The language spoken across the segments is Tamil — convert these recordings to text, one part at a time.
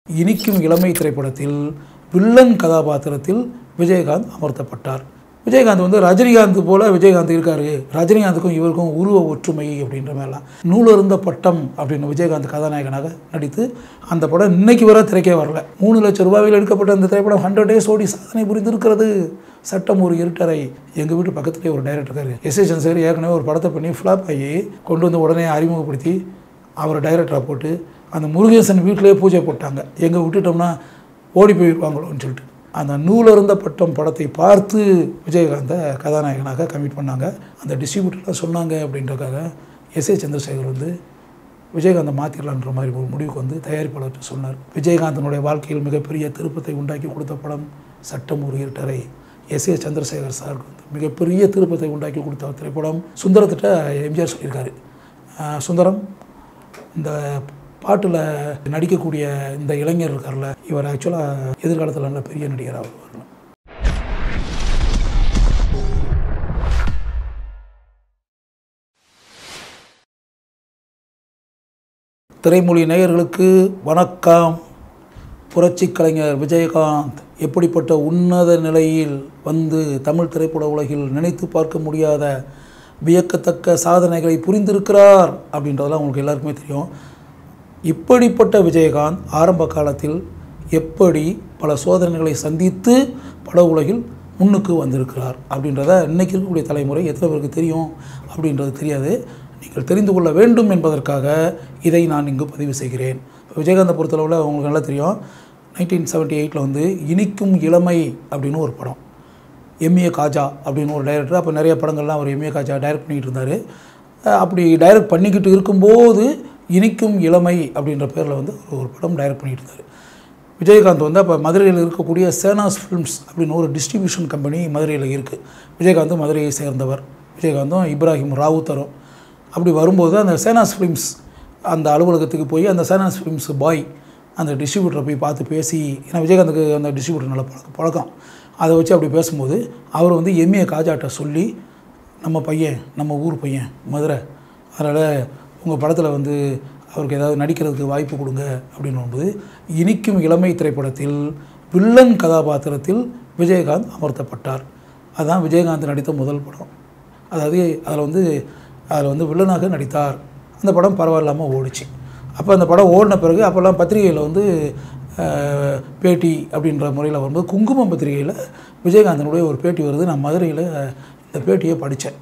இனிக்கும் இளமை திரைப்படத்தில் வில்லன் கதாபாத்திரத்தில் விஜயகாந்த் அமர்த்தப்பட்டார் விஜயகாந்த் வந்து ரஜினிகாந்த் போல விஜயகாந்த் இருக்காரு ரஜினிகாந்துக்கும் இவருக்கும் உருவ ஒற்றுமை அப்படின்ற மாதிரிலாம் நூலருந்த பட்டம் அப்படின்னு விஜயகாந்த் கதாநாயகனாக நடித்து அந்த படம் இன்னைக்கு வரை திரைக்கே வரல மூணு லட்சம் ரூபாயில் எடுக்கப்பட்ட அந்த திரைப்படம் ஹண்ட்ரட் டேஸ் ஓடி சாதனை புரிந்திருக்கிறது சட்டம் ஒரு இருட்டறை எங்கள் வீட்டு பக்கத்துலேயே ஒரு டைரக்டர் இருக்காரு எஸ் ஏ சந்திரசேகர் ஏற்கனவே ஒரு படத்தை பண்ணி ஃப்ளாப் ஆகி கொண்டு வந்து உடனே அறிமுகப்படுத்தி அவரை டைரக்டராக போட்டு அந்த முருகேசன் வீட்டிலேயே பூஜை போட்டாங்க எங்கே விட்டுட்டோம்னா ஓடி போயிடுவாங்களோன்னு சொல்லிட்டு அந்த நூலருந்த பட்டம் படத்தை பார்த்து விஜயகாந்தை கதாநாயகனாக கமிட் பண்ணாங்க அந்த டிஸ்ட்ரிபியூட்டர்லாம் சொன்னாங்க அப்படின்றக்காக எஸ் ஏ சந்திரசேகர் வந்து விஜயகாந்தை மாற்றிடலான்ற மாதிரி ஒரு முடிவுக்கு வந்து தயாரிப்பாளர்கிட்ட சொன்னார் விஜயகாந்தனுடைய வாழ்க்கையில் மிகப்பெரிய திருப்பத்தை உண்டாக்கி கொடுத்த படம் சட்டம் ஒரு இருட்டறை எஸ் ஏ சந்திரசேகர் சாருக்கு வந்து மிகப்பெரிய திருப்பத்தை உண்டாக்கி கொடுத்த திரைப்படம் சுந்தரத்திட்ட எம்ஜிஆர் சொல்லியிருக்காரு ஆஹ் சுந்தரம் இந்த பாட்டில் நடிக்கக்கூடிய இந்த இளைஞர் இருக்கார்ல இவர் ஆக்சுவலாக எதிர்காலத்தில் நல்ல பெரிய நடிகராக வருவார் திரைமொழி நேயர்களுக்கு வணக்கம் புரட்சி கலைஞர் விஜயகாந்த் எப்படிப்பட்ட உன்னத நிலையில் வந்து தமிழ் திரைப்பட உலகில் நினைத்து பார்க்க முடியாத வியக்கத்தக்க சாதனைகளை புரிந்திருக்கிறார் அப்படின்றதெல்லாம் உங்களுக்கு எல்லாருக்குமே தெரியும் இப்படிப்பட்ட விஜயகாந்த் ஆரம்ப காலத்தில் எப்படி பல சோதனைகளை சந்தித்து பட உலகில் முன்னுக்கு வந்திருக்கிறார் அப்படின்றத இன்னைக்கு இருக்கக்கூடிய தலைமுறை எத்தனை பேருக்கு தெரியும் அப்படின்றது தெரியாது நீங்கள் தெரிந்து கொள்ள வேண்டும் என்பதற்காக இதை நான் இங்கு பதிவு செய்கிறேன் விஜயகாந்தை பொறுத்தளவில் உங்களுக்கு நல்லா தெரியும் நைன்டீன் செவன்ட்டி எயிட்டில் வந்து இனிக்கும் இளமை அப்படின்னு ஒரு படம் எம்ஏ காஜா அப்படின்னு ஒரு டைரக்டர் அப்போ நிறைய படங்கள்லாம் அவர் எம்ஏ காஜா டைரக்ட் பண்ணிகிட்டு இருந்தார் அஹ் அப்படி டைரக்ட் பண்ணிக்கிட்டு இருக்கும்போது இனிக்கும் இளமை அப்படின்ற பேரில் வந்து ஒரு படம் டைரக்ட் பண்ணிட்டு இருந்தார் விஜயகாந்த் வந்து அப்போ மதுரையில் இருக்கக்கூடிய சேனாஸ் ஃபிலிம்ஸ் அப்படின்னு ஒரு டிஸ்ட்ரிபியூஷன் கம்பெனி மதுரையில் இருக்குது விஜயகாந்த் மதுரையை சேர்ந்தவர் விஜயகாந்தும் இப்ராஹிம் ராவுத்தரும் அப்படி வரும்போது அந்த சேனாஸ் ஃபிலிம்ஸ் அந்த அலுவலகத்துக்கு போய் அந்த சேனாஸ் ஃபிலிம்ஸ் பாய் அந்த டிஸ்ட்ரிபியூட்டரை போய் பார்த்து பேசி ஏன்னா விஜயகாந்துக்கு அந்த டிஸ்ட்ரிபியூட்டர் நல்ல பழக்கம் பழக்கம் அதை வச்சு அப்படி பேசும்போது அவர் வந்து எம்ஏ காஜாட்ட சொல்லி நம்ம பையன் நம்ம ஊர் பையன் மதுரை அதனால் உங்கள் படத்தில் வந்து அவருக்கு ஏதாவது நடிக்கிறதுக்கு வாய்ப்பு கொடுங்க அப்படின்னு இனிக்கும் இளமை திரைப்படத்தில் வில்லன் கதாபாத்திரத்தில் விஜயகாந்த் அமர்த்தப்பட்டார் அதுதான் விஜயகாந்த் நடித்த முதல் படம் அதாவது அதில் வந்து அதில் வந்து வில்லனாக நடித்தார் அந்த படம் பரவாயில்லாமல் ஓடிச்சு அப்போ அந்த படம் ஓடின பிறகு அப்போல்லாம் பத்திரிகையில் வந்து அஹ், பேட்டி அப்படின்ற முறையில் வரும்போது குங்குமம் பத்திரிகையில் விஜயகாந்தனுடைய ஒரு பேட்டி வருது நான் மதுரையில் இந்த பேட்டியை படித்தேன்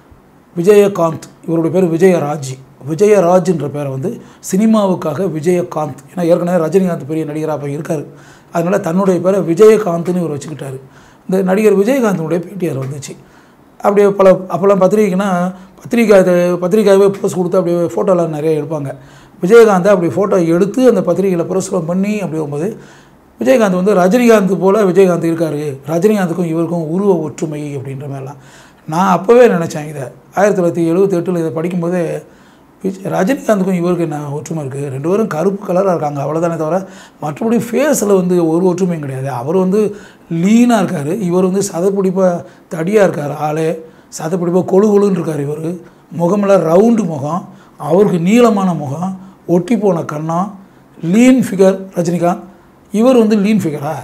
விஜயகாந்த் இவருடைய பேர் விஜயராஜ் விஜயராஜ்ன்ற பேரை வந்து சினிமாவுக்காக விஜயகாந்த் ஏன்னா ஏற்கனவே ரஜினிகாந்த் பெரிய நடிகராக அப்போ இருக்கார் அதனால் தன்னுடைய பேரை விஜயகாந்த்னு இவர் வச்சுக்கிட்டாரு இந்த நடிகர் விஜயகாந்தனுடைய பேட்டி அதில் வந்துச்சு அப்படியே பல அப்போல்லாம் பத்திரிகைனா பத்திரிக்கை அது பத்திரிக்கையாகவே போஸ்ட் கொடுத்து அப்படியே ஃபோட்டோலாம் நிறைய எடுப்பாங்க விஜயகாந்தை அப்படி ஃபோட்டோ எடுத்து அந்த பத்திரிகையில் பிரசுரம் பண்ணி அப்படி வரும்போது விஜயகாந்த் வந்து ரஜினிகாந்த் போல் விஜயகாந்த் இருக்கார் ரஜினிகாந்துக்கும் இவருக்கும் உருவ ஒற்றுமை அப்படின்ற மாதிரிலாம் நான் அப்போவே நினச்சேன் இதை ஆயிரத்தி தொள்ளாயிரத்தி எழுபத்தி எட்டில் இதை படிக்கும்போதே விஜய் ரஜினிகாந்துக்கும் இவருக்கு என்ன ஒற்றுமை இருக்குது ரெண்டு பேரும் கருப்பு கலராக இருக்காங்க அவ்வளோதானே தவிர மற்றபடி ஃபேஸில் வந்து ஒரு ஒற்றுமையும் கிடையாது அவர் வந்து லீனாக இருக்கார் இவர் வந்து சதப்பிடிப்பாக தடியாக இருக்கார் ஆளே சதப்பிடிப்பாக கொழு கொழுன்னு இருக்கார் இவர் முகமெல்லாம் ரவுண்டு முகம் அவருக்கு நீளமான முகம் ஒட்டி போன கண்ணம் லீன் ஃபிகர் ரஜினிகாந்த் இவர் வந்து லீன் ஃபிகரா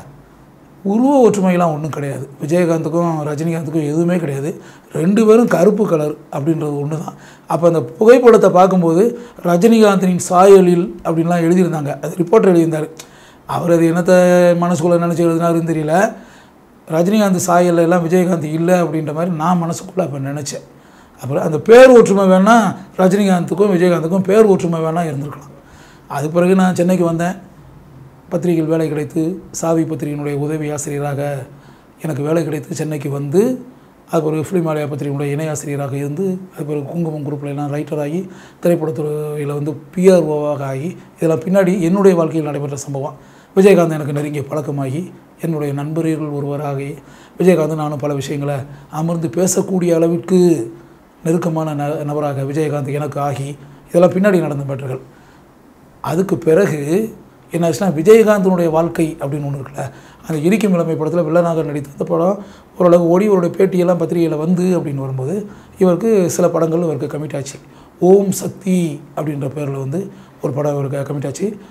உருவ ஒற்றுமையெல்லாம் ஒன்றும் கிடையாது விஜயகாந்துக்கும் ரஜினிகாந்துக்கும் எதுவுமே கிடையாது ரெண்டு பேரும் கருப்பு கலர் அப்படின்றது ஒன்று தான் அப்போ அந்த புகைப்படத்தை பார்க்கும்போது ரஜினிகாந்தின் சாயலில் அப்படின்லாம் எழுதியிருந்தாங்க அது ரிப்போர்ட்டர் எழுதியிருந்தார் அவர் அது என்னத்தை மனசுக்குள்ளே நினச்சி எழுதினாருன்னு தெரியல ரஜினிகாந்த் சாயல்ல எல்லாம் விஜயகாந்த் இல்லை அப்படின்ற மாதிரி நான் மனசுக்குள்ளே அப்போ நினச்சேன் அப்புறம் அந்த பேர் ஒற்றுமை வேணால் ரஜினிகாந்துக்கும் விஜயகாந்துக்கும் பேர் ஒற்றுமை வேணால் இருந்திருக்கலாம் அது பிறகு நான் சென்னைக்கு வந்தேன் பத்திரிகையில் வேலை கிடைத்து சாவி பத்திரிகையினுடைய உதவி ஆசிரியராக எனக்கு வேலை கிடைத்து சென்னைக்கு வந்து அது பிறகு ஃபிலிம் ஆலயா பத்திரிகையினுடைய இணை ஆசிரியராக இருந்து அது பிறகு குங்குமம் குரூப்பில் எல்லாம் ரைட்டர் ஆகி திரைப்படத்துறையில் வந்து பிஆர்ஓவாக ஆகி இதெல்லாம் பின்னாடி என்னுடைய வாழ்க்கையில் நடைபெற்ற சம்பவம் விஜயகாந்த் எனக்கு நெருங்கிய பழக்கமாகி என்னுடைய நண்பர்கள் ஒருவராகி விஜயகாந்த் நானும் பல விஷயங்களை அமர்ந்து பேசக்கூடிய அளவிற்கு நெருக்கமான ந நபராக விஜயகாந்த் எனக்கு ஆகி இதெல்லாம் பின்னாடி நடந்த மேட்டர்கள் அதுக்கு பிறகு என்ன ஆச்சுன்னா விஜயகாந்தனுடைய வாழ்க்கை அப்படின்னு ஒன்று இருக்குல்ல அந்த இரிக்கும் இளமை படத்தில் வில்லனாக நடித்த அந்த படம் ஓரளவு ஓடி இவருடைய பேட்டியெல்லாம் பத்திரிகையில் வந்து அப்படின்னு வரும்போது இவருக்கு சில படங்கள் இவருக்கு கமிட் ஆச்சு ஓம் சக்தி அப்படின்ற பேரில் வந்து ஒரு படம் இவருக்கு கமிட் ஆச்சு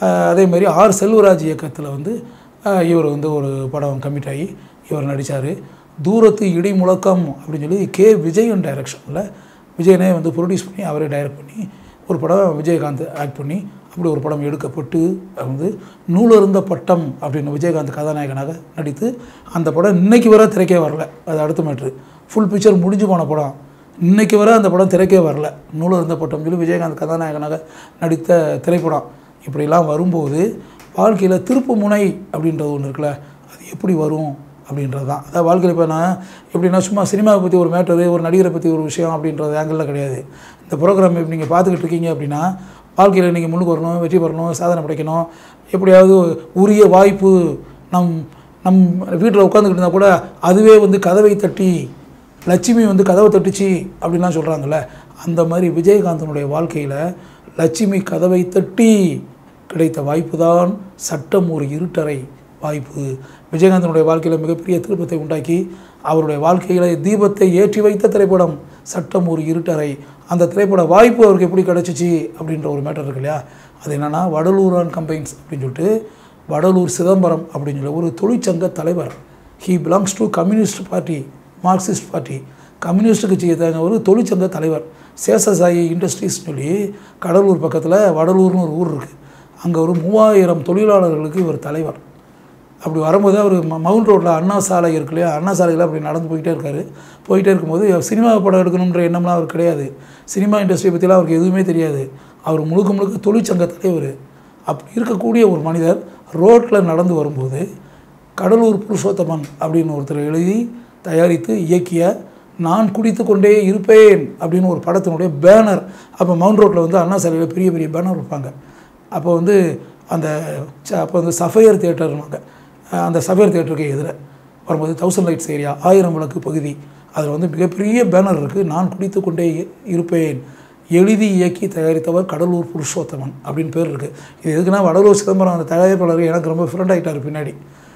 அஹ், அதே மாதிரி ஆர் செல்வராஜ் இயக்கத்தில் வந்து அஹ், இவர் வந்து ஒரு படம் கமிட் ஆகி இவர் நடித்தார் தூரத்து இடி முழக்கம் அப்படின்னு சொல்லி கே விஜயன் டைரக்ஷனில் விஜயனே வந்து ப்ரொடியூஸ் பண்ணி அவரே டைரக்ட் பண்ணி ஒரு படம் விஜயகாந்த் ஆக்ட் பண்ணி அப்படி ஒரு படம் எடுக்கப்பட்டு வந்து நூலருந்த பட்டம் அப்படின்னு விஜயகாந்த் கதாநாயகனாக நடித்து அந்த படம் இன்னைக்கு வர திரைக்கே வரல அது அடுத்த மேட்ரு ஃபுல் பிக்சர் முடிஞ்சு போன படம் இன்னைக்கு வர அந்த படம் திரைக்கே வரல நூலருந்த பட்டம் சொல்லி விஜயகாந்த் கதாநாயகனாக நடித்த திரைப்படம் இப்படிலாம் வரும்போது வாழ்க்கையில் திருப்பு முனை அப்படின்றது ஒன்று இருக்குல்ல அது எப்படி வரும் அப்படின்றது தான் அதாவது வாழ்க்கையில் இப்போ நான் எப்படின்னா சும்மா சினிமாவை பற்றி ஒரு மேட்டரு ஒரு நடிகரை பற்றி ஒரு விஷயம் அப்படின்றது ஆங்கிளில் கிடையாது இந்த ப்ரோக்ராம் இப்போ நீங்கள் பார்த்துக்கிட்டு இருக்கீங்க அப்படின்னா வாழ்க்கையில் நீங்கள் முன்னுக்கு வரணும் வெற்றி பெறணும் சாதனை படைக்கணும் எப்படியாவது உரிய வாய்ப்பு நம் நம் வீட்டில் உட்காந்துக்கிட்டு இருந்தால் கூட அதுவே வந்து கதவை தட்டி லட்சுமி வந்து கதவை தட்டுச்சு அப்படின்லாம் சொல்கிறாங்கல்ல அந்த மாதிரி விஜயகாந்தனுடைய வாழ்க்கையில் லட்சுமி கதவை தட்டி கிடைத்த வாய்ப்பு தான் சட்டம் ஒரு இருட்டறை வாய்ப்பு விஜயகாந்தனுடைய வாழ்க்கையில் மிகப்பெரிய திருப்பத்தை உண்டாக்கி அவருடைய வாழ்க்கையில் தீபத்தை ஏற்றி வைத்த திரைப்படம் சட்டம் ஒரு இருட்டறை அந்த திரைப்பட வாய்ப்பு அவருக்கு எப்படி கிடச்சிச்சு அப்படின்ற ஒரு மேட்டர் இருக்கு இல்லையா அது என்னென்னா வடலூரான் கம்பைன்ஸ் அப்படின்னு சொல்லிட்டு வடலூர் சிதம்பரம் அப்படின்னு சொல்லி ஒரு தொழிற்சங்க தலைவர் he belongs to communist party marxist party communist கட்சியை சேர்ந்த ஒரு தொழிற்சங்க தலைவர் சேஷசாயி இண்டஸ்ட்ரீஸ் சொல்லி கடலூர் பக்கத்தில் வடலூர்னு ஒரு ஊர் இருக்குது அங்கே ஒரு மூவாயிரம் தொழிலாளர்களுக்கு இவர் தலைவர் அப்படி வரும்போது அவர் ம- மவுண்ட் ரோட்டில் அண்ணா சாலை இருக்கு இல்லையா அண்ணா சாலையில் அப்படி நடந்து போயிட்டே இருக்காரு போயிட்டே இருக்கும்போது சினிமா படம் எடுக்கணுன்ற எண்ணம்லாம் அவர் கிடையாது சினிமா இண்டஸ்ட்ரியை பற்றிலாம் அவருக்கு எதுவுமே தெரியாது அவர் முழுக்க முழுக்க தொழிற்சங்க தலைவர் அப்படி இருக்கக்கூடிய ஒரு மனிதர் ரோட்டில் நடந்து வரும்போது கடலூர் புருஷோத்தமன் அப்படின்னு ஒருத்தர் எழுதி தயாரித்து இயக்கிய நான் குடித்து கொண்டே இருப்பேன் அப்படின்னு ஒரு படத்தினுடைய பேனர் அப்போ மவுண்ட் ரோட்டில் வந்து அண்ணா சாலையில் பெரிய பெரிய பேனர் வைப்பாங்க அப்போ வந்து அந்த ச- அப்போ வந்து சஃபையர் தியேட்டர்னுவாங்க அஹ் அந்த சஃபையர் தியேட்டருக்கு எதிர வரும்போது தௌசண்ட் லைட்ஸ் ஏரியா ஆயிரம் விளக்கு பகுதி அதில் வந்து மிகப்பெரிய பேனர் இருக்குது நான் குடித்து கொண்டே இ- இருப்பேன் எழுதி இயக்கி தயாரித்தவர் கடலூர் புருஷோத்தமன் அப்படின்னு பேர் இருக்குது இது எதுக்குன்னா வடலூர் சிதம்பரம் அந்த தயாரிப்பாளர் எனக்கு ரொம்ப ஃப்ரெண்ட் ஆகிட்டார் பின்னாடி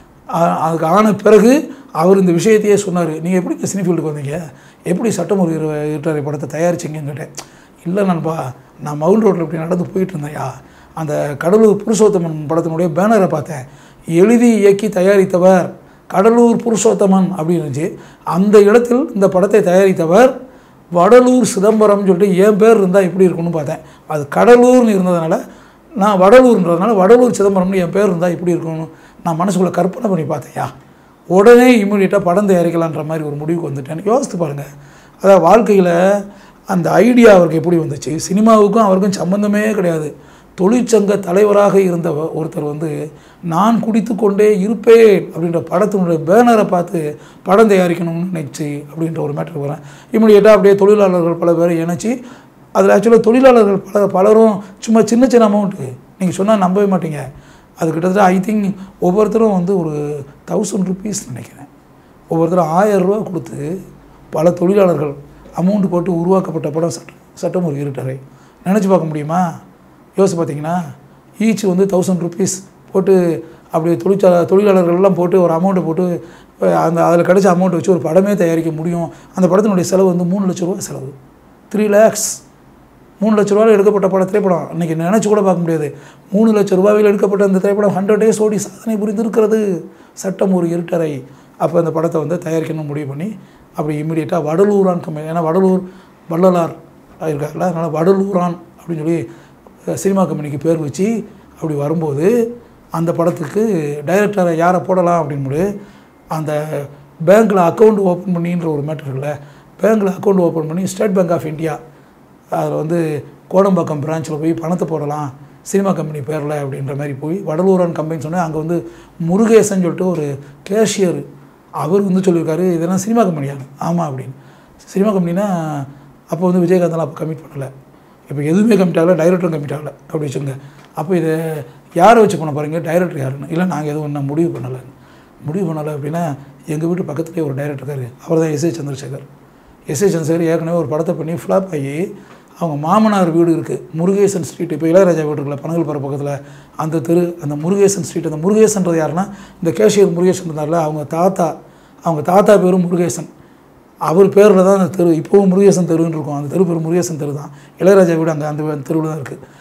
ஆ- அதுக்கு ஆன பிறகு அவர் இந்த விஷயத்தையே சொன்னார் நீங்கள் எப்படி இந்த சினிஃபீல்டுக்கு வந்தீங்க எப்படி சட்டம் ஒரு இரு இருட்டறை படத்தை தயாரிச்சிங்கன்னு கேட்டேன் இல்லை நண்பா நான் மவுண்ட் ரோட்டில் இப்படி நடந்து போயிட்டு இருந்தேன்யா அந்த கடலூர் புருஷோத்தமன் படத்தினுடைய பேனரை பார்த்தேன் எழுதி இயக்கி தயாரித்தவர் கடலூர் புருஷோத்தமன் அப்படின்னு இருந்துச்சு அந்த இடத்தில் இந்த படத்தை தயாரித்தவர் வடலூர் சிதம்பரம்னு சொல்லிட்டு என் பேர் இருந்தால் எப்படி இருக்கும்னு பார்த்தேன் அது கடலூர்னு இருந்ததுனால நான் வடலூர்ன்றதுனால வடலூர் சிதம்பரம்னு என் பேர் இருந்தால் எப்படி இருக்கும்னு நான் மனசுக்குள்ளே கற்பனை பண்ணி பார்த்தேன்யா உடனே இம்மிடியட்டாக படம் தயாரிக்கலான்ற மாதிரி ஒரு முடிவுக்கு வந்துட்டேன் யோசித்து பாருங்கள் அதாவது வாழ்க்கையில் அந்த ஐடியா அவருக்கு எப்படி வந்துச்சு சினிமாவுக்கும் அவருக்கும் சம்மந்தமே கிடையாது தொழிற்சங்க தலைவராக இருந்த வ- ஒருத்தர் வந்து நான் குடித்து கொண்டே இருப்பேன் அப்படின்ற படத்தினுடைய பேனரை பார்த்து படம் தயாரிக்கணும்னு நினச்சி அப்படின்ற ஒரு மேட்டர் வரேன் இம்மிடியேட்டாக அப்படியே தொழிலாளர்கள் பல பேரை இணைச்சி அதில் ஆக்சுவலாக தொழிலாளர்கள் பல பலரும் சும்மா சின்ன சின்ன அமௌண்ட்டு நீங்கள் சொன்னால் நம்பவே மாட்டீங்க அது கிட்டத்தட்ட ஐ திங்க் ஒவ்வொருத்தரும் வந்து ஒரு தௌசண்ட் ருபீஸ் நினைக்கிறேன் ஒவ்வொருத்தரும் ஆயிரம் ரூபா கொடுத்து பல தொழிலாளர்கள் அமௌண்ட் போட்டு உருவாக்கப்பட்ட படம் சட்ட சட்டம் ஒரு இருட்டறை நினச்சி பார்க்க முடியுமா யோசிச்சு பார்த்தீங்கன்னா ஈச் வந்து தௌசண்ட் ருபீஸ் போட்டு அப்படி தொழிற்சாலை தொழிலாளர்கள்லாம் போட்டு ஒரு அமௌண்ட்டை போட்டு அஹ் அந்த அதில் கிடைச்ச அமௌண்ட்டை வச்சு ஒரு படமே தயாரிக்க முடியும் அந்த படத்தினுடைய செலவு வந்து மூணு லட்ச ரூபா செலவு த்ரீ லேக்ஸ் மூணு லட்ச ரூபாயில் எடுக்கப்பட்ட பட திரைப்படம் இன்றைக்கி நினச்சி கூட பார்க்க முடியாது மூணு லட்ச ரூபாயில் எடுக்கப்பட்ட அந்த திரைப்படம் ஹண்ட்ரட் டேஸ் ஓடி சாதனை புரிந்திருக்கிறது சட்டம் ஒரு இருட்டறை அப்போ அந்த படத்தை வந்து தயாரிக்கணும்னு முடிவு பண்ணி அப்படி இம்மிடியட்டாக வடலூரான் கம்பெனி ஏன்னா வடலூர் வள்ளலார் இருக்கார்ல அதனால் வடலூரான் அப்படின்னு சொல்லி அஹ், சினிமா கம்பெனிக்கு பேர் வச்சு அப்படி வரும்போது அந்த படத்துக்கு டைரக்டரை யாரை போடலாம் அப்படின்னு அந்த பேங்க்கில் அக்கௌண்ட் ஓப்பன் பண்ணின்ற ஒரு மேட்டர் இருக்குல்ல பேங்க்கில் அக்கௌண்ட் ஓப்பன் பண்ணி ஸ்டேட் பேங்க் ஆஃப் இந்தியா அதில் வந்து கோடம்பாக்கம் பிரான்ச்சில் போய் பணத்தை போடலாம் சினிமா கம்பெனி பேரில் அப்படின்ற மாதிரி போய் வடலூரான் கம்பெனி சொன்னேன் அங்கே வந்து முருகேசன் சொல்லிட்டு ஒரு கேஷியர் அவர் வந்து சொல்லியிருக்காரு இதெல்லாம் சினிமா கம்பெனியா ஆமாம் அப்படின்னு சினிமா கம்பெனினா அப்போ வந்து விஜயகாந்தெல்லாம் அப்போ கமிட் பண்ணலை இப்போ எதுவுமே கமிட் ஆகலை டைரக்டரும் கமிட் ஆகலை அப்படி வச்சுங்க அப்போ இதை யாரை வச்சு பண்ண போகிறீங்க டைரக்டர் யாருன்னு இல்லை நாங்கள் எதுவும் இன்னும் முடிவு பண்ணலை முடிவு பண்ணலை அப்படின்னா எங்கள் வீட்டு பக்கத்துலேயே ஒரு டைரக்டர் இருக்காரு அவர் தான் S A Chandrasekhar S A Chandrasekhar ஏற்கனவே ஒரு படத்தை பண்ணி ஃப்ளாப் ஆகி அவங்க மாமனார் வீடு இருக்குது முருகேசன் ஸ்ட்ரீட் இப்போ இளையராஜா வீடு இருக்குல்ல பனகல்புரம் பக்கத்தில் அந்த தெரு அந்த முருகேசன் ஸ்ட்ரீட் அந்த முருகேசன்றது யாருன்னா இந்த கேஷியர் முருகேசன் இருந்தார்ல அவங்க தாத்தா அவங்க தாத்தா பேரும் முருகேசன் அவர் பேரில் தான் அந்த தெரு இப்போவும் முருகேசன் தெருன்னு இருக்கும் அந்த தெரு பேர் முருகேசன் தெரு தான் இளையராஜா வீடு அங்கே அந்த தெருவில் தான் இருக்குது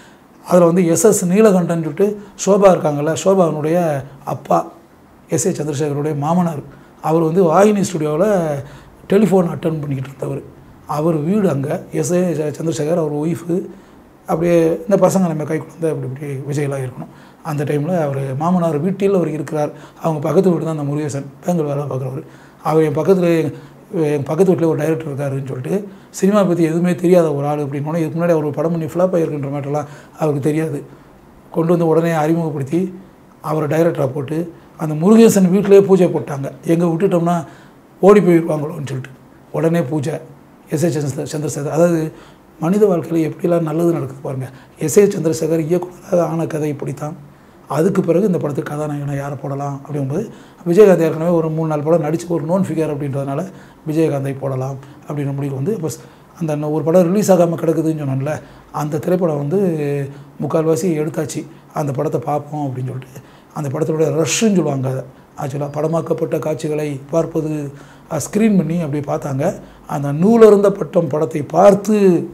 அதில் வந்து எஸ்எஸ் நீலகண்டன் சொல்லிட்டு சோபா இருக்காங்கல்ல சோபாவினுடைய அப்பா எஸ் ஏ சந்திரசேகருடைய மாமனார் அவர் வந்து வாகினி ஸ்டுடியோவில் டெலிஃபோன் அட்டன் பண்ணிக்கிட்டு இருந்தவர் அவர் வீடு அங்கே எஸ் ஏ சந்திரசேகர் அவர் ஒய்ஃபு அப்படியே இந்த பசங்க நம்ம கை குழந்தை அப்படி இப்படி விஜயெல்லாம் இருக்கணும் அந்த டைமில் அவர் மாமனார் வீட்டில் அவர் இருக்கிறார் அவங்க பக்கத்து வீடு தான் அந்த முருகேசன் பேங்கல் வேலை பார்க்குறவர் அவர் என் பக்கத்தில் என் பக்கத்து வீட்டில் ஒரு டைரக்டர் இருக்காருன்னு சொல்லிட்டு சினிமா பற்றி எதுவுமே தெரியாத ஒரு ஆள் அப்படின்னு இதுக்கு முன்னாடி அவர் ஒரு படம் பண்ணி ஃப்ளாப் ஆகிருக்குன்ற மேட்டெல்லாம் அவருக்கு தெரியாது கொண்டு வந்து உடனே அறிமுகப்படுத்தி அவரை டைரக்டராக போட்டு அந்த முருகேசன் வீட்டிலேயே பூஜை போட்டாங்க எங்கே விட்டுட்டோம்னா ஓடி போயிடுவாங்களோன்னு சொல்லிட்டு உடனே பூஜை எஸ்ஏ சந்திர சந்திரசேகர் அதாவது மனித வாழ்க்கையில் எப்படிலாம் நல்லது நடக்குது பாருங்கள் எஸ்ஏ சந்திரசேகர் இயக்குனராக ஆன கதை இப்படித்தான் அதுக்கு பிறகு இந்த படத்துக்கு கதாநாயகனை யாரை போடலாம் அப்படிங்கும்போது விஜயகாந்த் ஏற்கனவே ஒரு மூணு நாலு படம் நடிச்சு ஒரு நோன் ஃபிகர் அப்படின்றதுனால விஜயகாந்தை போடலாம் அப்படின்ற முடிவு வந்து இப்போ அந்த இன்னும் ஒரு படம் ரிலீஸ் ஆகாமல் கிடக்குதுன்னு சொன்னோம்ல அந்த திரைப்படம் வந்து முக்கால்வாசி எடுத்தாச்சு அந்த படத்தை பார்ப்போம் அப்படின்னு சொல்லிட்டு அந்த படத்தினுடைய ரஷ்ன்னு சொல்லுவாங்க அதை ஆக்சுவலாக படமாக்கப்பட்ட காட்சிகளை பார்ப்பது ஸ்க்ரீன் பண்ணி அப்படி பார்த்தாங்க அந்த நூலருந்த பட்டம் படத்தை பார்த்து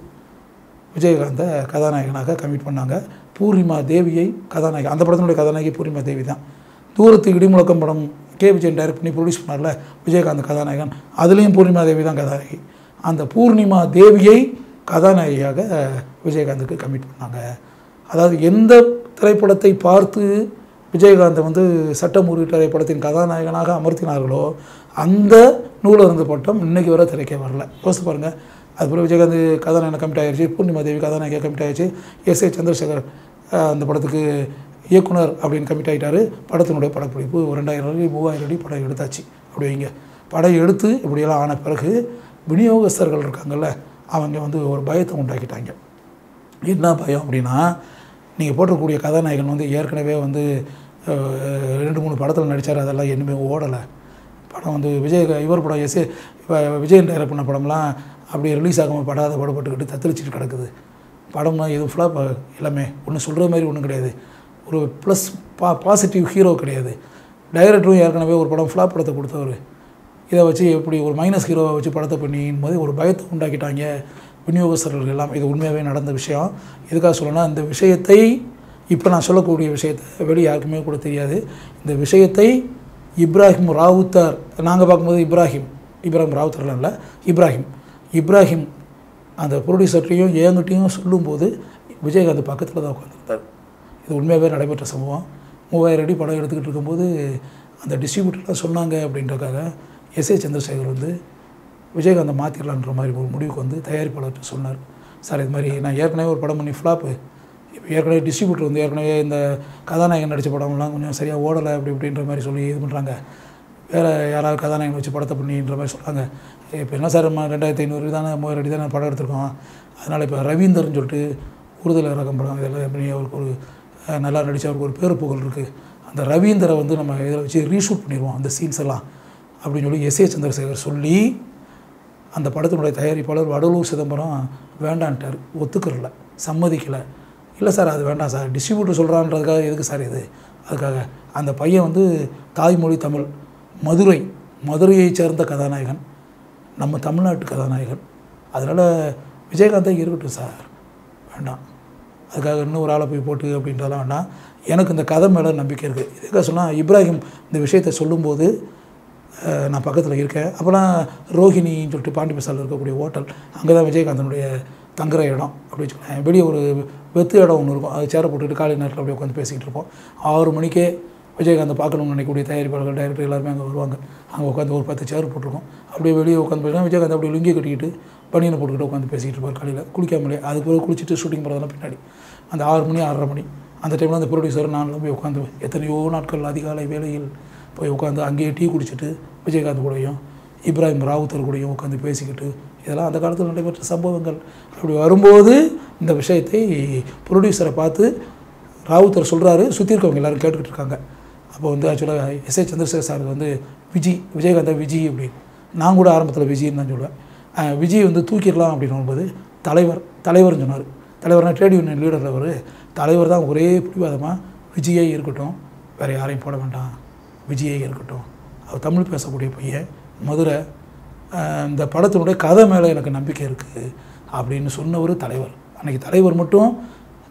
விஜயகாந்தை கதாநாயகனாக கமிட் பண்ணாங்க பூர்ணிமா தேவியை கதாநாயகி அந்த படத்தினுடைய கதாநாயகி பூர்ணிமா தேவி தான் தூரத்து இடிமுழக்கம் படம் கே விஜயன் டைரக்ட் பண்ணி ப்ரொடியூஸ் பண்ணார்ல விஜயகாந்த் கதாநாயகன் அதுலேயும் பூர்ணிமா தேவி தான் கதாநாயகி அந்த பூர்ணிமா தேவியை கதாநாயகியாக விஜயகாந்துக்கு கமிட் பண்ணாங்க அதாவது எந்த திரைப்படத்தை பார்த்து விஜயகாந்தை வந்து சட்டமூரி திரைப்படத்தின் கதாநாயகனாக அமர்த்தினார்களோ அந்த நூலருந்து பட்டம் இன்னைக்கு வரை திரைக்கே வரல யோசித்து பாருங்கள் அதுபோல் விஜயகாந்த் கதாநாயகன் கமிட் ஆகிடுச்சு பூர்ணிமா தேவி கதாநாயகியாக கமிட் ஆகிடுச்சு எஸ் ஏ சந்திரசேகர் அஹ், அந்த படத்துக்கு இயக்குனர் அப்படின்னு கமிட் ஆகிட்டாரு படத்தினுடைய படப்பிடிப்பு ஒரு ரெண்டாயிரம் அடி மூவாயிரம் அடி படம் எடுத்தாச்சு அப்படி வைங்க படம் எடுத்து இப்படியெல்லாம் ஆன பிறகு விநியோகஸ்தர்கள் இருக்காங்கல்ல அவங்க வந்து ஒரு பயத்தை உண்டாக்கிட்டாங்க என்ன பயம் அப்படின்னா நீங்கள் போட்டிருக்கக்கூடிய கதாநாயகன் வந்து ஏற்கனவே வந்து அஹ், ரெண்டு மூணு படத்தில் நடித்தார் அதெல்லாம் இன்னுமே ஓடலை படம் வந்து விஜய் இவர் படம் எஸ் இப்போ விஜயன் டைரக்ட் பண்ண படம்லாம் அப்படியே ரிலீஸ் ஆகாமல் படாத படப்பட்டுக்கிட்டு தத்தளிச்சிட்டு கிடக்குது படம்லாம் எதுவும் ஃப்ளாப் எல்லாமே ஒன்றும் சொல்கிற மாதிரி ஒன்றும் கிடையாது ஒரு ப்ளஸ் பா பாசிட்டிவ் ஹீரோ கிடையாது டைரக்டரும் ஏற்கனவே ஒரு படம் ஃப்ளாப் படத்தை கொடுத்தவர் இதை வச்சு எப்படி ஒரு மைனஸ் ஹீரோவை வச்சு படத்தை பண்ணியும் போது ஒரு பயத்தை உண்டாக்கிட்டாங்க விநியோகஸ்தர்கள் எல்லாம் இது உண்மையாகவே நடந்த விஷயம் எதுக்காக சொல்லணும்னா இந்த விஷயத்தை இப்போ நான் சொல்லக்கூடிய விஷயத்தை வெளியே யாருக்குமே கூட தெரியாது இந்த விஷயத்தை இப்ராஹிம் ராவுத்தர் நாங்கள் பார்க்கும்போது இப்ராஹிம் இப்ராஹிம் ராவுத்தர்லாம் இல்லை இப்ராஹிம் இப்ராஹிம் அந்த ப்ரொடியூசர்ட்டையும் என்கிட்டையும் சொல்லும்போது விஜயகாந்த் பக்கத்தில் தான் உட்காந்துருந்தார் இது உண்மையாகவே நடைபெற்ற சம்பவம் மூவாயிரம் அடி படம் எடுத்துக்கிட்டு இருக்கும்போது அந்த டிஸ்ட்ரிபியூட்டர்லாம் சொன்னாங்க அப்படின்றக்காக எஸ் ஏ சந்திரசேகர் வந்து விஜயகாந்தை மாற்றிடலான்ற மாதிரி ஒரு முடிவுக்கு வந்து தயாரிப்பாளர்கிட்ட சொன்னார் சார் இது மாதிரி நான் ஏற்கனவே ஒரு படம் பண்ணி ஃப்ளாப்பு இப்போ ஏற்கனவே டிஸ்ட்ரிபியூட்டர் வந்து ஏற்கனவே இந்த கதாநாயகன் நடித்த படம்லாம் கொஞ்சம் சரியாக ஓடலை அப்படி இப்படின்ற மாதிரி சொல்லி இது பண்ணுறாங்க வேறு யாராவது கதாநாயகன் வச்சு படத்தை பண்ணின்ற மாதிரி சொல்கிறாங்க இப்போ என்ன சார் நம்ம ரெண்டாயிரத்தி ஐநூறு தானே மூவாயிரம் அடி தானே படம் எடுத்திருக்கோம் அதனால் இப்போ ரவீந்தர்னு சொல்லிட்டு உறுதல் ரகம் படம் இதெல்லாம் பண்ணி அவருக்கு ஒரு அஹ், நல்லா நடித்த அவருக்கு ஒரு பேரு புகழ் இருக்குது அந்த ரவீந்தரை வந்து நம்ம இதில் வச்சு ரீஷூட் பண்ணிடுவோம் அந்த சீன்ஸ் எல்லாம் அப்படின்னு சொல்லி எஸ் ஏ சந்திரசேகர் சொல்லி அந்த படத்தினுடைய தயாரிப்பாளர் வடலூர் சிதம்பரம் வேண்டான்ட்டார் ஒத்துக்கிறல சம்மதிக்கலை இல்லை சார் அது வேண்டாம் சார் டிஸ்ட்ரிபியூட்டர் சொல்கிறான்றதுக்காக எதுக்கு சார் இது அதுக்காக அந்த பையன் வந்து தாய்மொழி தமிழ் மதுரை மதுரையைச் சேர்ந்த கதாநாயகன் நம்ம தமிழ்நாட்டு கதாநாயகன் அதனால் விஜயகாந்தே இருக்கட்டும் சார் வேண்டாம் அதுக்காக இன்னும் ஒரு ஆளை போய் போட்டு அப்படின்றதெல்லாம் வேண்டாம் எனக்கு இந்த கதை மேலே நம்பிக்கை இருக்குது இதுக்காக சொன்னால் இப்ராஹிம் இந்த விஷயத்தை சொல்லும்போது அஹ், நான் பக்கத்தில் இருக்கேன் அப்போலாம் ரோஹிணின்னு சொல்லிட்டு பாண்டி பசாலில் இருக்கக்கூடிய ஹோட்டல் அங்கே தான் விஜயகாந்தனுடைய தங்குற இடம் அப்படி வச்சுக்கோங்க வெளியே ஒரு வெத்து இடம் ஒன்று இருக்கும் அது சேரை போட்டுட்டு காலை நேரத்தில் அப்படியே உட்காந்து பேசிக்கிட்டு இருப்போம் ஆறு மணிக்கே விஜயகாந்த் பார்க்கணும்னு நினைக்கக்கூடிய தயாரிப்பாளர்கள் டைரக்டர் எல்லாருமே அங்கே வருவாங்க அங்கே உட்காந்து ஒரு பத்து சேர் போட்டிருக்கோம் அப்படியே வெளியே உட்காந்து போயிட்டா விஜயகாந்த் அப்படியே லுங்கி கட்டிக்கிட்டு பனியனை போட்டுக்கிட்டு உட்காந்து பேசிக்கிட்டு இருப்பார் காலையில் குளிக்காமலே அதுக்கு பிறகு குளிச்சுட்டு ஷூட்டிங் போகிறதெல்லாம் பின்னாடி அந்த ஆறு மணி ஆறரை மணி அந்த டைமில் அந்த ப்ரொடியூசர் நான்லாம் போய் உட்காந்து எத்தனையோ நாட்கள் அதிகாலை வேளையில் போய் உட்காந்து அங்கேயே டீ குடிச்சிட்டு விஜயகாந்த் கூடயும் இப்ராஹிம் ராவுத்தர் கூடயும் உட்காந்து பேசிக்கிட்டு இதெல்லாம் அந்த காலத்தில் நடைபெற்ற சம்பவங்கள் அப்படி வரும்போது இந்த விஷயத்தை ப்ரொடியூசரை பார்த்து ராவுத்தர் சொல்கிறாரு சுற்றி இருக்கவங்க எல்லாரும் கேட்டுக்கிட்டு இருக்காங்க அப்போ வந்து ஆக்சுவலாக எஸ் ஏ சந்திரசேகர் சார் வந்து விஜி விஜயகாந்தா விஜி அப்படின்னு நான் கூட ஆரம்பத்தில் விஜின்னு தான் சொல்லுவேன் அஹ் விஜய் வந்து தூக்கிடலாம் அப்படின்னு வரும்போது தலைவர் தலைவர்னு சொன்னார் தலைவர்னா ட்ரேட் யூனியன் லீடர் அவர் தலைவர் தான் ஒரே பிடிவாதமாக விஜயே இருக்கட்டும் வேறு யாரையும் போட வேண்டாம் விஜயே இருக்கட்டும் அவர் தமிழ் பேசக்கூடிய பையன் மதுரை அஹ் இந்த படத்தினுடைய கதை மேலே எனக்கு நம்பிக்கை இருக்குது அப்படின்னு சொன்னவர் தலைவர் அன்றைக்கி தலைவர் மட்டும்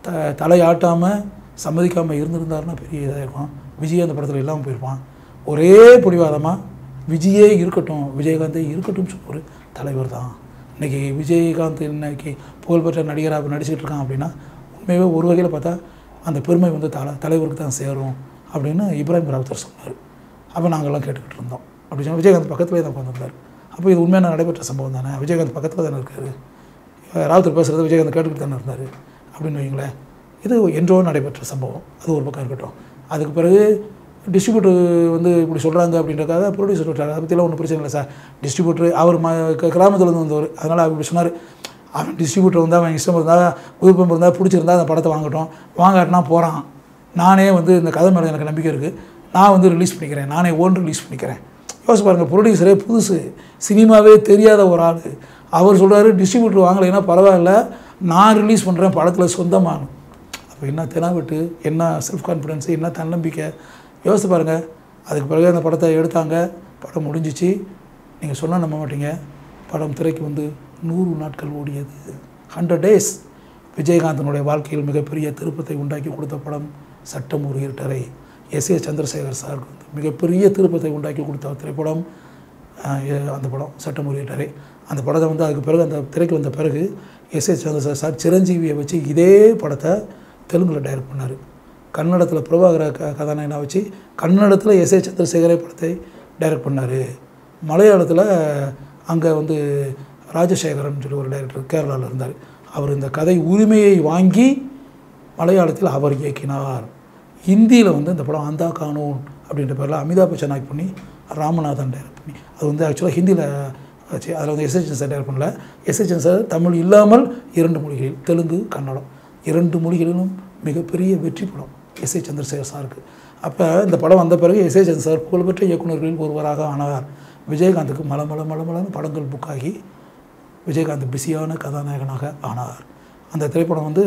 த தலையாட்டாமல் சம்மதிக்காமல் இருந்திருந்தாருன்னா பெரிய இதாக இருக்கும் விஜய் அந்த படத்தில் இல்லாமல் போயிருப்பான் ஒரே பிடிவாதமாக விஜயே இருக்கட்டும் விஜயகாந்தே இருக்கட்டும் சொல்ல ஒரு தலைவர் தான் இன்றைக்கி விஜயகாந்த் இன்னைக்கு புகழ்பெற்ற நடிகராக நடிச்சிட்டு இருக்கான் அப்படின்னா உண்மையாகவே ஒரு வகையில் பார்த்தா அந்த பெருமை வந்து தலை தலைவருக்கு தான் சேரும் அப்படின்னு இப்ராஹிம் ராவுத்தர் சொன்னார் அப்போ நாங்கள்லாம் கேட்டுக்கிட்டு இருந்தோம் அப்படி சொன்னா விஜயகாந்த் பக்கத்துலேயே தான் உட்காந்துருந்தார் அப்போ இது உண்மையான நடைபெற்ற சம்பவம் தானே விஜயகாந்த் பக்கத்தில் தானே இருக்காரு ராவுத்தர் பேசுகிறது விஜயகாந்த் கேட்டுக்கிட்டு தானே இருந்தார் அப்படின்னு வைங்களேன் இது என்றோ நடைபெற்ற சம்பவம் அது ஒரு பக்கம் இருக்கட்டும் அதுக்கு பிறகு டிஸ்ட்ரிபியூட்டர் வந்து இப்படி சொல்கிறாங்க அப்படின்றக்காக ப்ரொடியூசர் விட்டார் அதை பற்றிலாம் ஒன்றும் பிரச்சனை இல்லை சார் டிஸ்ட்ரிபியூட்டர் அவர் ம க- கிராமத்துல இருந்து வந்தவர் அதனால் அவர் இப்படி சொன்னார் அவன் டிஸ்ட்ரிபியூட்டர் வந்து அவன் இஷ்டம் இருந்தால் விருப்பம் இருந்தால் பிடிச்சிருந்தா அந்த படத்தை வாங்கட்டும் வாங்காட்டினா போகிறான் நானே வந்து இந்த கதை மேலே எனக்கு நம்பிக்கை இருக்குது நான் வந்து ரிலீஸ் பண்ணிக்கிறேன் நானே ஓன் ரிலீஸ் பண்ணிக்கிறேன் யோசிச்சு பாருங்கள் ப்ரொடியூசரே புதுசு சினிமாவே தெரியாத ஒரு ஆள் அவர் சொல்கிறாரு டிஸ்ட்ரிபியூட்டர் வாங்கலைன்னா பரவாயில்ல நான் ரிலீஸ் பண்ணுறேன் படத்தில் சொந்தமானு அப்போ என்ன தெனாவிட்டு என்ன செல்ஃப் கான்ஃபிடென்ஸு என்ன தன்னம்பிக்கை யோசித்து பாருங்கள் அதுக்கு பிறகு அந்த படத்தை எடுத்தாங்க படம் முடிஞ்சிச்சு நீங்கள் சொன்னால் நம்ப மாட்டீங்க படம் திரைக்கு வந்து நூறு நாட்கள் ஓடியது ஹண்ட்ரட் டேஸ் விஜயகாந்தனுடைய வாழ்க்கையில் மிகப்பெரிய திருப்பத்தை உண்டாக்கி கொடுத்த படம் சட்டம் ஒரு இருட்டறை எஸ் ஏ சந்திரசேகர் சாருக்கு வந்து மிகப்பெரிய திருப்பத்தை உண்டாக்கி கொடுத்த திரைப்படம் ஆஹ், எ- அந்த படம் சட்டம் ஒரு இருட்டறை அந்த படத்தை வந்து அதுக்கு பிறகு அந்த திரைக்கு வந்த பிறகு எஸ் ஏ சந்திரசேகர் சார் சிரஞ்சீவியை வச்சு இதே படத்தை தெலுங்கில் டைரக்ட் பண்ணார் கன்னடத்தில் பிரபாகர க கதாநாயகனை வச்சு கன்னடத்தில் எஸ் ஏ சந்திரசேகரே படத்தை டைரக்ட் பண்ணார் மலையாளத்தில் அங்கே வந்து ராஜசேகரன் சொல்லி ஒரு டைரக்டர் கேரளாவில் இருந்தார் அவர் இந்த கதை உரிமையை வாங்கி மலையாளத்தில் அவர் இயக்கினார் ஹிந்தியில் வந்து இந்த படம் அந்தா கானூன் அப்படின்ற பேரில் அமிதாப் பச்சன் ஆக்ட் பண்ணி ராமநாதன் டைரக்ட் பண்ணி அது வந்து ஆக்சுவலாக ஹிந்தியில் வச்சு அதில் வந்து எஸ்ஹெச்என் சார் டைரக்ட் பண்ணல எஸ்ஹெச்என் சார் தமிழ் இல்லாமல் இரண்டு மொழிகளில் தெலுங்கு கன்னடம் இரண்டு மொழிகளிலும் மிகப்பெரிய வெற்றி படம் எஸ் ஏ சந்திரசேகர் சாருக்கு அப்போ இந்த படம் வந்த பிறகு எஸ் ஏ சந்திர சார் புகழ்பெற்ற இயக்குநர்களில் ஒருவராக ஆனார் விஜயகாந்துக்கு மல மல மல மலன்னு படங்கள் புக் ஆகி விஜயகாந்த் பிஸியான கதாநாயகனாக ஆனார் அந்த திரைப்படம் வந்து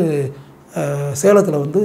சேலத்தில் வந்து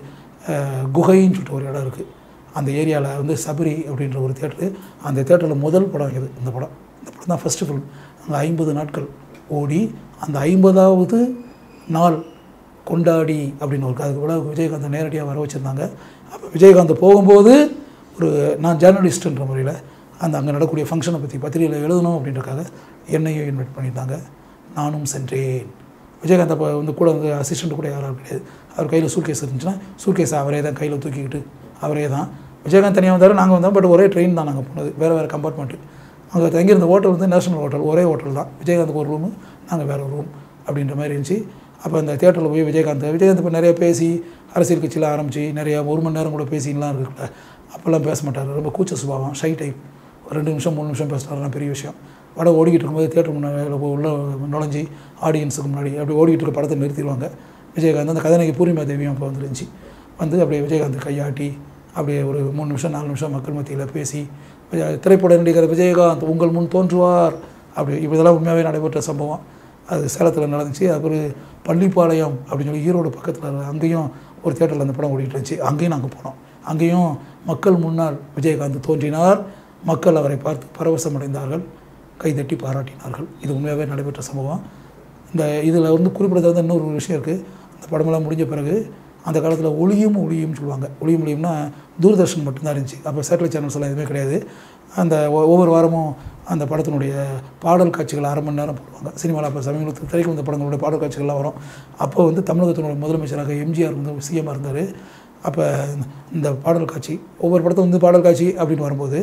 அஹ், குகைன்னு சொல்லிட்டு ஒரு இடம் இருக்குது அந்த ஏரியாவில் வந்து சபரி அப்படின்ற ஒரு தேட்டரு அந்த தேட்டரில் முதல் படம் இது இந்த படம் இந்த படம் தான் ஃபஸ்ட்டு ஃபிலிம் அங்கே ஐம்பது நாட்கள் ஓடி அந்த ஐம்பதாவது நாள் கொண்டாடி அப்படின்னு ஒரு அதுக்கு கூட விஜயகாந்தை நேரடியாக வர வச்சுருந்தாங்க அப்போ விஜயகாந்த் போகும்போது ஒரு நான் ஜேர்னலிஸ்ட்டுன்ற முறையில் அந்த அங்கே நடக்கக்கூடிய ஃபங்க்ஷனை பற்றி பத்திரிகையில் எழுதணும் அப்படின்றக்காக என்னையும் இன்வைட் பண்ணியிருந்தாங்க நானும் சென்றேன் விஜயகாந்த் அப்போ வந்து கூட வந்து அசிஸ்டண்ட் கூட யாரும் கிடையாது அவர் கையில் சூட்கேஸ் இருந்துச்சுன்னா சூட்கேஸ் அவரே தான் கையில் தூக்கிக்கிட்டு அவரே தான் விஜயகாந்த் தனியாக வந்தார் நாங்கள் வந்தோம் பட் ஒரே ட்ரெயின் தான் நாங்கள் போனது வேறு வேறு கம்பார்ட்மெண்ட்டு அங்கே தங்கியிருந்த ஹோட்டல் வந்து நேஷனல் ஹோட்டல் ஒரே ஹோட்டல் தான் விஜயகாந்துக்கு ஒரு ரூமு நாங்கள் வேறு ஒரு ரூம் அப்படின்ற மாதிரி இருந்துச்சு அப்போ அந்த தேட்டரில் போய் விஜயகாந்த் விஜயகாந்த் இப்போ நிறைய பேசி அரசியல் கட்சியில் ஆரம்பித்து நிறைய ஒரு மணி நேரம் கூட பேசின்லாம் இருக்குல்ல அப்போல்லாம் பேச மாட்டார் ரொம்ப கூச்ச சுபாவம் ஷை டைப் ஒரு ரெண்டு நிமிஷம் மூணு நிமிஷம் பேசுனாருலாம் பெரிய விஷயம் படம் ஓடிக்கிட்டு இருக்கும்போது தேட்டர் முன்னாடி உள்ள நுழைஞ்சி ஆடியன்ஸுக்கு முன்னாடி அப்படி ஓடிக்கிட்டு இருக்க படத்தை நிறுத்திடுவாங்க விஜயகாந்த் அந்த கதாநாயகி பூர்ணிமா தேவியும் அப்போ வந்துருந்துச்சு வந்து அப்படியே விஜயகாந்த் கையாட்டி அப்படியே ஒரு மூணு நிமிஷம் நாலு நிமிஷம் மக்கள் மத்தியில் பேசி விஜய- திரைப்பட நடிகர் விஜயகாந்த் உங்கள் முன் தோன்றுவார் அப்படி இப்ப இதெல்லாம் உண்மையாகவே நடைபெற்ற சம்பவம் அது சேலத்தில் நடந்துச்சு அப்புறம் பள்ளிப்பாளையம் அப்படின்னு சொல்லி ஈரோடு பக்கத்தில் அங்கேயும் ஒரு தேட்டரில் அந்த படம் ஓடிட்டு இருந்துச்சு அங்கேயும் நாங்கள் போனோம் அங்கேயும் மக்கள் முன்னால் விஜயகாந்த் தோன்றினார் மக்கள் அவரை பார்த்து பரவசமடைந்தார்கள் கைதட்டி பாராட்டினார்கள் இது உண்மையாகவே நடைபெற்ற சம்பவம் இந்த இதில் வந்து குறிப்பிடத்தகுந்த இன்னொரு விஷயம் இருக்குது அந்த படமெல்லாம் முடிஞ்ச பிறகு அந்த காலத்தில் ஒளியும் ஒளியும் சொல்லுவாங்க ஒளியும் ஒளியும்னா தூர்தர்ஷன் மட்டும்தான் இருந்துச்சு அப்போ சேட்டலைட் சேனல்ஸ் எல்லாம் எதுவுமே கிடையாது அந்த ஒ- ஒவ்வொரு வாரமும் அந்த படத்தினுடைய பாடல் காட்சிகள் அரை மணி நேரம் போடுவாங்க சினிமாவில் அப்போ சமீபத்தில் திரைக்கு வந்த படங்களுடைய பாடல் காட்சிகள்லாம் வரும் அப்போ வந்து தமிழகத்தினுடைய முதலமைச்சராக எம்ஜிஆர் வந்து சிஎம்மாக இருந்தார் அப்போ இந்த பாடல் காட்சி ஒவ்வொரு படத்தும் வந்து பாடல் காட்சி அப்படின்னு வரும்போது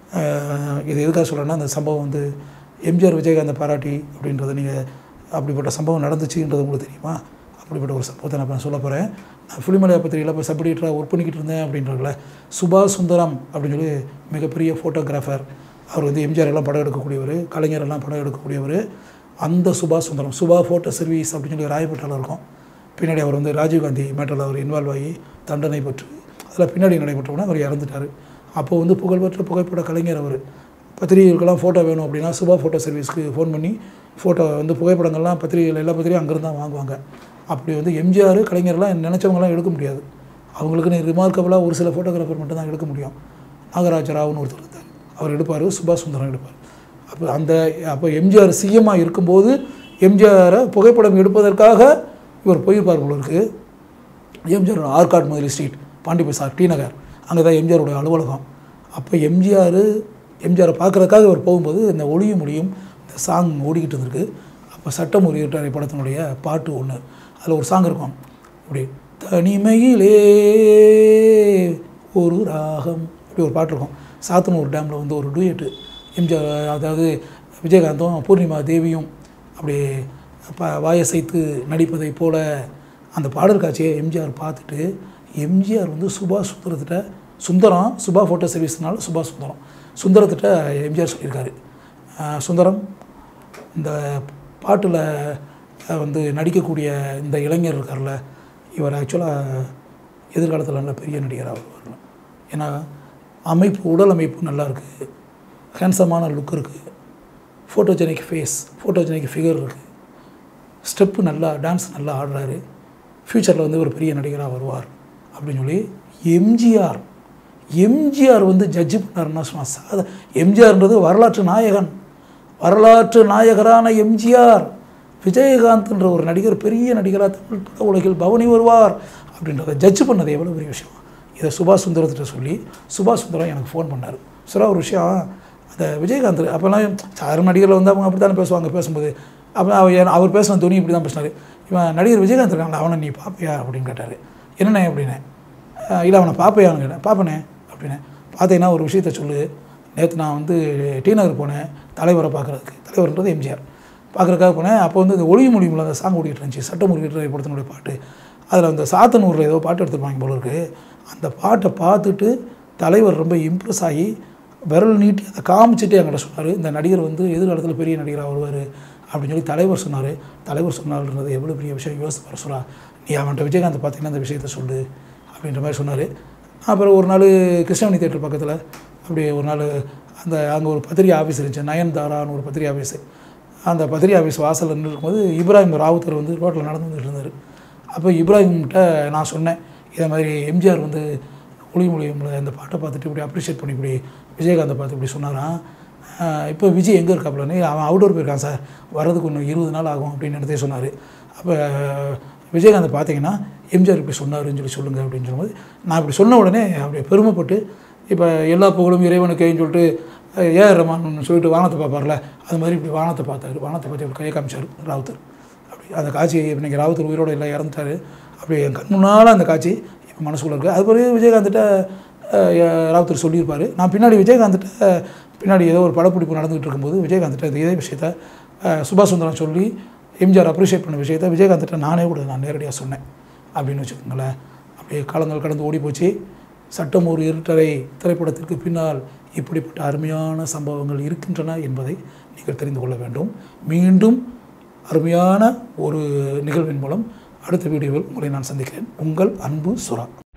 அஹ், இது எதுக்காக சொல்கிறேன்னா அந்த சம்பவம் வந்து எம்ஜிஆர் விஜயகாந்தை பாராட்டி அப்படின்றத நீங்கள் அப்படிப்பட்ட சம்பவம் நடந்துச்சுன்றது உங்களுக்கு தெரியுமா அப்படிப்பட்ட ஒரு சம்பவத்தை நான் இப்ப சொல்ல போகிறேன் நான் ஃபிலிமலையா பத்திரிகையில் இப்போ சப் எடிட்டராக ஒர்க் பண்ணிக்கிட்டு இருந்தேன் அப்படின்றதுல சுபா சுந்தரம் அப்படின்னு சொல்லி மிகப்பெரிய ஃபோட்டோகிராஃபர் அவர் வந்து எம்ஜிஆர் எல்லாம் படம் எடுக்கக்கூடியவர் கலைஞர் எல்லாம் படம் எடுக்கக்கூடியவர் அந்த சுபா சுந்தரம் சுபா ஃபோட்டோ சர்வீஸ் அப்படின்னு சொல்லி ராயப்பேட்டையில் இருக்கும் பின்னாடி அவர் வந்து ராஜீவ்காந்தி மேட்டரில் அவர் இன்வால்வ் ஆகி தண்டனை பெற்று அதில் பின்னாடி நடைபெற்றவுடனே அவர் இறந்துட்டார் அப்போ வந்து புகழ்பெற்ற புகைப்பட கலைஞர் அவர் பத்திரிகைகளுக்கெல்லாம் ஃபோட்டோ வேணும் அப்படின்னா சுபா ஃபோட்டோ சர்வீஸ்க்கு ஃபோன் பண்ணி ஃபோட்டோ வந்து புகைப்படங்கள்லாம் பத்திரிகைகள் எல்லா பத்திரிகையும் அங்கேருந்து தான் வாங்குவாங்க அப்படி வந்து எம்ஜிஆர் கலைஞர்லாம் நினச்சவங்களாம் எடுக்க முடியாது அவங்களுக்குன்னு ரிமார்க்கபுளாக ஒரு சில ஃபோட்டோகிராஃபர் மட்டும் தான் எடுக்க முடியும் நாகராஜ ராவ்னு ஒருத்தர் இருந்தார் அவர் எடுப்பார் சுபாஷ் சுந்தரம் எடுப்பார் அப்போ அந்த அப்போ எம்ஜிஆர் சிஎம்மாக இருக்கும்போது எம்ஜிஆரை புகைப்படம் எடுப்பதற்காக இவர் போயிருப்பார் போல இருக்கு MGR Arcot Mudali street Pondy bazaar T Nagar அங்கே தான் எம்ஜிஆருடைய அலுவலகம் அப்போ எம்ஜிஆர் எம்ஜிஆரை பார்க்குறதுக்காக இவர் போகும்போது இந்த ஒளியும் மொழியும் இந்த சாங் ஓடிக்கிட்டு இருந்திருக்கு அப்போ சட்டம் ஒரு இருட்டறை படத்தினுடைய பாட்டு ஒன்று அதில் ஒரு சாங் இருக்கும் அப்படி தனிமையிலே ஒரு ராகம் அப்படி ஒரு பாட்டு இருக்கும் சாத்தனூர் டேமில் வந்து ஒரு டூயட்டு எம்ஜிஆர் அதாவது விஜயகாந்தும் பூர்ணிமா தேவியும் அப்படியே ப வாயசைத்து நடிப்பதைப் போல அந்த பாடல் காட்சியை எம்ஜிஆர் பார்த்துட்டு எம்ஜிஆர் வந்து சுபாஷ் சுந்தரத்திட்ட சுந்தரம் சுபா ஃபோட்டோ சர்வீஸ்னால சுபாஷ் சுந்தரம் சுந்தரத்திட்ட எம்ஜிஆர் சொல்லியிருக்காரு "ஆஹ் சுந்தரம் இந்த பாட்டில் வந்து நடிக்கக்கூடிய இந்த இளைஞர் இருக்கார்ல இவர் ஆக்சுவலாக எதிர்காலத்தில் நல்ல பெரிய நடிகராக வருவார் ஏன்னா அமைப்பு உடல் அமைப்பு நல்லா இருக்குது ஹேண்ட்ஸமான லுக் இருக்குது ஃபோட்டோஜெனிக் ஃபேஸ் ஃபோட்டோஜெனிக் ஃபிகர் இருக்குது ஸ்டெப்பு நல்லா டான்ஸ் நல்லா ஆடுறாரு ஃப்யூச்சரில் வந்து ஒரு பெரிய நடிகராக வருவார் அப்படின்னு சொல்லி எம்ஜிஆர் எம்ஜிஆர் வந்து ஜட்ஜு பண்ணாருன்னா சும்மா சாத எம்ஜிஆர்ன்றது வரலாற்று நாயகன் வரலாற்று நாயகரான எம்ஜிஆர் விஜயகாந்த்ன்ற ஒரு நடிகர் பெரிய நடிகராக தமிழ் பட உலகில் பவனி வருவார் அப்படின்றத ஜட்ஜ் பண்ணது எவ்வளோ பெரிய விஷயம் இதை சுபாஷ் சுந்தரத்திட்ட சொல்லி சுபாஷ் சுந்தரம் எனக்கு ஃபோன் பண்ணார் சுரா ஒரு விஷயம் அந்த விஜயகாந்த் அப்போல்லாம் சாதாரண நடிகரில் வந்து அவங்க அப்படி தானே பேசுவாங்க பேசும்போது அப்போ அவர் அவர் பேசின துணி இப்படி தான் பேசினார் இவன் நடிகர் விஜயகாந்த் இருக்காங்களா அவனை நீ பார்ப்பியா அப்படின்னு கேட்டார் என்னண்ணே அப்படின்னேன் "அஹ் இல்லை அவனை பார்ப்பையான்னு கேட்டேன் பார்ப்பனே அப்படின்னேன் பார்த்தீங்கன்னா ஒரு விஷயத்த சொல்லு நேற்று நான் வந்து டி நகர் போனேன் தலைவரை பார்க்குறதுக்கு தலைவர்ன்றது எம்ஜிஆர் பார்க்குறதுக்காக போனேன் அப்போ வந்து இந்த ஒளிவு முடியுமில் அந்த சாங் ஓடிட்டு இருந்துச்சு சட்டம் முருகிட்டு படத்தினுடைய பாட்டு அதில் அந்த சாத்தனூரில் ஏதோ பாட்டு எடுத்துருப்பாங்க போல இருக்கு அந்த பாட்டை பார்த்துட்டு தலைவர் ரொம்ப இம்ப்ரெஸ் ஆகி விரல் நீட்டி அதை காமிச்சிட்டு என்கிட்ட சொன்னார் இந்த நடிகர் வந்து எதிர்காலத்தில் பெரிய நடிகராக வருவார் அப்படின்னு சொல்லி தலைவர் சொன்னார் தலைவர் சொன்னார்ன்றது எவ்வளோ பெரிய விஷயம் யோசிச்சு பாரு சுரா நீ அவன்கிட்ட விஜயகாந்த் பார்த்தீங்கன்னா அந்த விஷயத்த சொல்லு அப்படின்ற மாதிரி சொன்னார் அப்புறம் ஒரு நாள் கிருஷ்ணமணி தேட்டர் பக்கத்தில் அப்படியே ஒரு நாள் அந்த அங்கே ஒரு பத்திரிகை ஆஃபீஸ் இருந்துச்சு நயன்தாரான்னு ஒரு பத்திரிகை ஆஃபீஸு அந்த பத்திரிகை ஆஃபீஸ் வாசலில் நின்று இருக்கும்போது இப்ராஹிம் ராவுத்தர் வந்து ரோட்டில் நடந்து வந்துட்டு இருந்தார் அப்போ இப்ராஹிம்கிட்ட நான் சொன்னேன் இதே மாதிரி எம்ஜிஆர் வந்து ஒளி மொழியமில் இந்த பாட்டை பார்த்துட்டு இப்படி அப்ரிஷியேட் பண்ணி இப்படி விஜயகாந்தை பார்த்து இப்படி சொன்னாராம் ஆஹ் இப்போ விஜய் எங்கே இருக்காப்புலன்னு அவன் அவுடோர் போயிருக்கான் சார் வர்றதுக்கு இன்னும் இருபது நாள் ஆகும் அப்படின்னு எடுத்தே சொன்னார் அப்போ விஜயகாந்த் பார்த்தீங்கன்னா எம்ஜிஆர் இப்படி சொன்னாருன்னு சொல்லி சொல்லுங்கள் அப்படின்னு சொல்லும்போது நான் இப்படி சொன்ன உடனே அப்படியே பெருமைப்பட்டு இப்போ எல்லா புகழும் இறைவனுக்கேன்னு சொல்லிட்டு ஏஆர் ரமான்னு சொல்லிட்டு வானத்தை பார்ப்பார்ல அது மாதிரி இப்படி வானத்தை பார்த்தாரு வானத்தை பார்த்து இப்படி கையை காமிச்சார் ராவுத்தர் அப்படி அந்த காட்சி இன்னைக்கு ராவுத்தர் உயிரோடு இல்லை இறந்துட்டாரு அப்படி என் கண் முன்னால் அந்த காட்சி இப்போ மனசுக்குள்ள இருக்குது அது பிறகு விஜயகாந்த்கிட்ட அஹ், எ- ராவுத்தர் சொல்லியிருப்பார் நான் பின்னாடி விஜயகாந்த்கிட்ட பின்னாடி ஏதோ ஒரு படப்பிடிப்பு நடந்துகிட்டு இருக்கும்போது விஜயகாந்த்கிட்ட இந்த இதே விஷயத்த அஹ், சுபாஷ் சுந்தரம் சொல்லி எம்ஜிஆர் அப்ரிஷியேட் பண்ண விஷயத்த விஜயகாந்த்கிட்ட நானே கூட நான் நேரடியாக சொன்னேன் அப்படின்னு வச்சுக்கோங்களேன் அப்படியே காலங்கள் கடந்து ஓடி போச்சு சட்டம் ஒரு இருட்டறை திரைப்படத்திற்கு பின்னால் இப்படிப்பட்ட அருமையான சம்பவங்கள் இருக்கின்றன என்பதை நீங்கள் தெரிந்து கொள்ள வேண்டும் மீண்டும் அருமையான ஒரு நிகழ்வின் மூலம் அடுத்த வீடியோவில் உங்களை நான் சந்திக்கிறேன் உங்கள் அன்பு சுரா